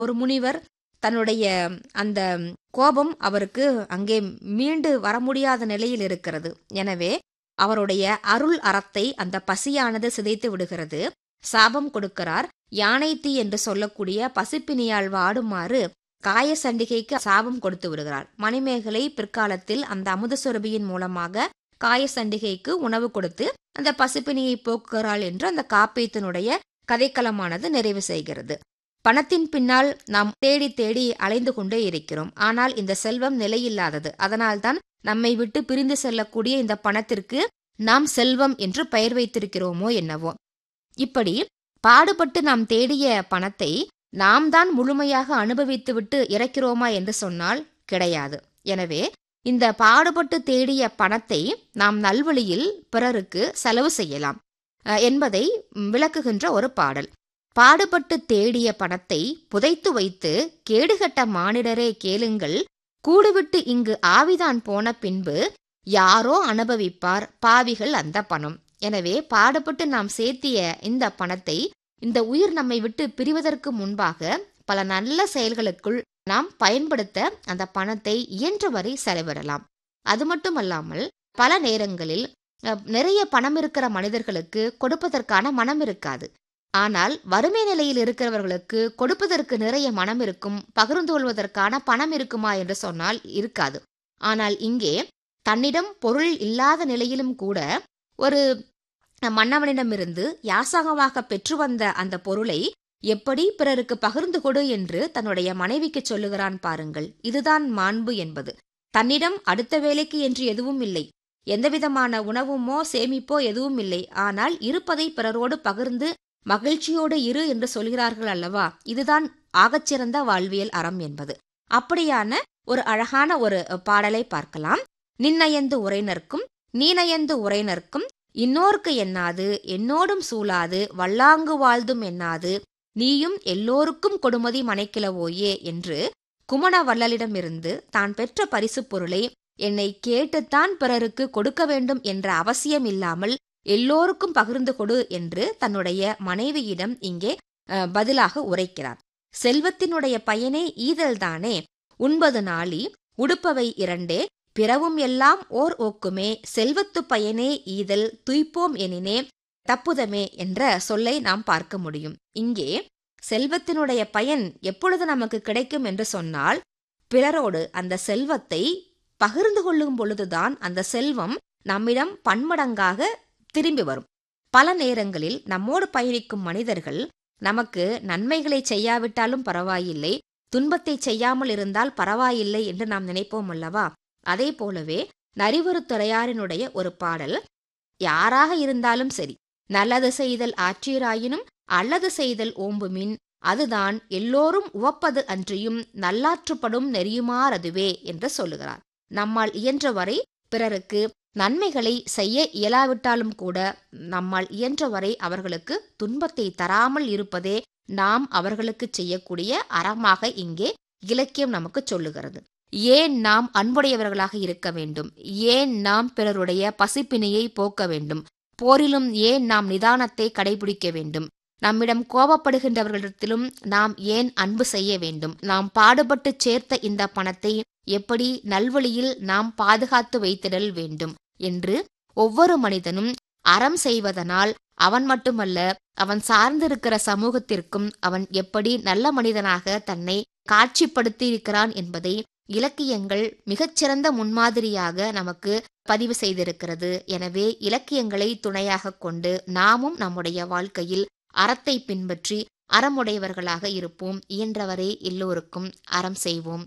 ஒரு முனிவர் தன்னுடைய அந்த கோபம் அவருக்கு அங்கே மீண்டு வர முடியாத நிலையில் இருக்கிறது எனவே அவருடைய அருள் அறத்தை அந்த பசியானது சிதைத்து விடுகிறது சாபம் கொடுக்கிறார் யானை தீ என்று சொல்லக்கூடிய பசிப்பினியால் வாடுமாறு காயசண்டிகைக்கு சாபம் கொடுத்து விடுகிறார் மணிமேகலை பிற்காலத்தில் அந்த அமுதசுரபியின் மூலமாக காயசண்டிகைக்கு உணவு கொடுத்து அந்த பசிப்பினியை போக்குகிறாள் என்று அந்த காப்பியத்தினுடைய கதைக்களமானது நிறைவு செய்கிறது பணத்தின் பின்னால் நாம் தேடி தேடி அலைந்து கொண்டே இருக்கிறோம் ஆனால் இந்த செல்வம் நிலையில்லாதது அதனால்தான் நம்மை விட்டு பிரிந்து செல்லக்கூடிய இந்த பணத்திற்கு நாம் செல்வம் என்று பெயர் வைத்திருக்கிறோமோ என்னவோ இப்படி பாடுபட்டு நாம் தேடிய பணத்தை நாம் தான் முழுமையாக அனுபவித்துவிட்டு இறக்கிறோமா என்று சொன்னால் கிடையாது எனவே இந்த பாடுபட்டு தேடிய பணத்தை நாம் நல்வழியில் பிறருக்கு செலவு செய்யலாம் அஹ், என்பதை விளக்குகின்ற ஒரு பாடல் பாடுபட்டு தேடிய பணத்தை புதைத்து வைத்து கேடுகட்ட மானிடரே கேளுங்கள் கூடுவிட்டு இங்கு ஆவிதான் போன பின்பு யாரோ அனுபவிப்பார் பாவிகள் அந்த பணம் எனவே பாடுபட்டு நாம் சேர்த்திய இந்த பணத்தை இந்த உயிர் நம்மை விட்டு பிரிவதற்கு முன்பாக பல நல்ல செயல்களுக்குள் நாம் பயன்படுத்த அந்த பணத்தை இயன்றவரை செலவிடலாம் அது மட்டுமல்லாமல் பல நேரங்களில் அஹ், நிறைய பணம் இருக்கிற மனிதர்களுக்கு கொடுப்பதற்கான மனம் இருக்காது ஆனால் வறுமை நிலையில் இருக்கிறவர்களுக்கு கொடுப்பதற்கு நிறைய மனம் இருக்கும் பகிர்ந்து கொள்வதற்கான பணம் இருக்குமா என்று சொன்னால் இருக்காது ஆனால் இங்கே தன்னிடம் பொருள் இல்லாத நிலையிலும் கூட ஒரு மன்னவனிடமிருந்து யாசகமாக பெற்று வந்த அந்த பொருளை எப்படி பிறருக்கு பகிர்ந்து கொடு என்று தன்னுடைய மனைவிக்கு சொல்லுகிறான் பாருங்கள் இதுதான் மாண்பு என்பது தன்னிடம் அடுத்த வேலைக்கு என்று எதுவும் இல்லை எந்தவிதமான உணவுமோ சேமிப்போ எதுவும் இல்லை ஆனால் இருப்பதை பிறரோடு பகிர்ந்து மகிழ்ச்சியோடு இரு என்று சொல்கிறார்கள் அல்லவா இதுதான் ஆகச்சிறந்த வாழ்வியல் அறம் என்பது அப்படியான ஒரு அழகான ஒரு பாடலை பார்க்கலாம் நின்னயந்து உரைனர்க்கும் நீனயந்து உரைனர்க்கும் இன்னோர்க்கு எண்ணாது என்னோடும் சூழாது வல்லாங்கு வாழ்ந்தும் எண்ணாது நீயும் எல்லோருக்கும் கொடுமதி மனைக்கிழவோயே என்று குமண வள்ளலிடமிருந்து தான் பெற்ற பரிசுப் பொருளை என்னை கேட்டுத்தான் பிறருக்கு கொடுக்க வேண்டும் என்ற அவசியம் இல்லாமல் எல்லோருக்கும் பகிர்ந்து கொடு என்று தன்னுடைய மனைவியிடம் இங்கே அஹ், பதிலாக உரைக்கிறார் செல்வத்தினுடைய பயனே ஈதல்தானே உண்பது நாளி உடுப்பவை இரண்டே பிறவும் எல்லாம் ஓர் ஓக்குமே செல்வத்து பயனே ஈதல் துய்ப்போம் எனினே தப்புதமே என்ற சொல்லை நாம் பார்க்க முடியும் இங்கே செல்வத்தினுடைய பயன் எப்பொழுது நமக்கு கிடைக்கும் என்று சொன்னால் பிறரோடு அந்த செல்வத்தை பகிர்ந்து கொள்ளும் பொழுதுதான் அந்த செல்வம் நம்மிடம் பன்மடங்காக திரும்பி வரும் பல நேரங்களில் நம்மோடு பயணிக்கும் மனிதர்கள் நமக்கு நன்மைகளை செய்யாவிட்டாலும் பரவாயில்லை துன்பத்தை செய்யாமல் இருந்தால் பரவாயில்லை என்று நாம் நினைப்போம் அல்லவா அதே போலவே நரிவருத்துறையாரினுடைய ஒரு பாடல் யாராக இருந்தாலும் சரி நல்லது செய்தல் ஆற்றீராயினும் அல்லது செய்தல் ஓம்புமின் அதுதான் எல்லோரும் உவப்பது அன்றியும் நல்லாற்றுப்படும் நெறியுமாறதுவே என்று சொல்லுகிறார் நம்மால் இயன்றவரை பிறருக்கு நன்மைகளை செய்ய இயலாவிட்டாலும் கூட நம்மால் இயன்றவரை அவர்களுக்கு துன்பத்தை தராமல் இருப்பதே நாம் அவர்களுக்கு செய்யக்கூடிய அறமாக இங்கே இலக்கியம் நமக்கு சொல்லுகிறது ஏன் நாம் அன்புடையவர்களாக இருக்க வேண்டும் ஏன் நாம் பிறருடைய பசிப்பினையை போக்க வேண்டும் போரிலும் ஏன் நாம் நிதானத்தை கடைபிடிக்க வேண்டும் நம்மிடம் கோபப்படுகின்றவர்களிடத்திலும் நாம் ஏன் அன்பு செய்ய வேண்டும் நாம் பாடுபட்டு சேர்த்த இந்த பணத்தை எப்படி நல்வழியில் நாம் பாதுகாத்து வைத்திடல் வேண்டும் என்று ஒவ்வொரு மனிதனும் அறம் செய்வதனால் அவன் மட்டுமல்ல அவன் சார்ந்திருக்கிற சமூகத்திற்கும் அவன் எப்படி நல்ல மனிதனாக தன்னை காட்சிப்படுத்தி இருக்கிறான் என்பதை இலக்கியங்கள் மிகச்சிறந்த முன்மாதிரியாக நமக்கு பதிவு செய்திருக்கிறது எனவே இலக்கியங்களை துணையாக கொண்டு நாமும் நம்முடைய வாழ்க்கையில் அறத்தை பின்பற்றி அறமுடையவர்களாக இருப்போம் இயன்றவரை எல்லோருக்கும் அறம் செய்வோம்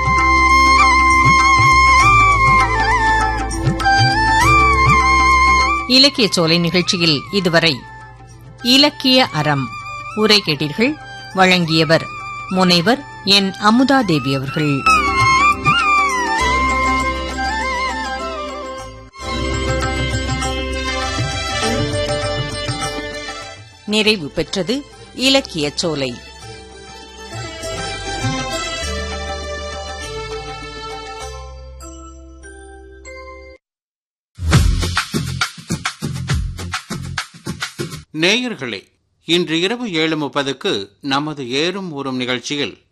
இலக்கிய சோலை நிகழ்ச்சியில் இதுவரை இலக்கிய அறம் உரை கேட்டீர்கள் வழங்கியவர் முனைவர் என் அமுதா தேவி அவர்கள் நிறைவு பெற்றது இலக்கிய சோலை நேயர்களே இன்று இரவு ஏழு முப்பதுக்கு நமது ஏறும் ஊறும் நிகழ்ச்சியில்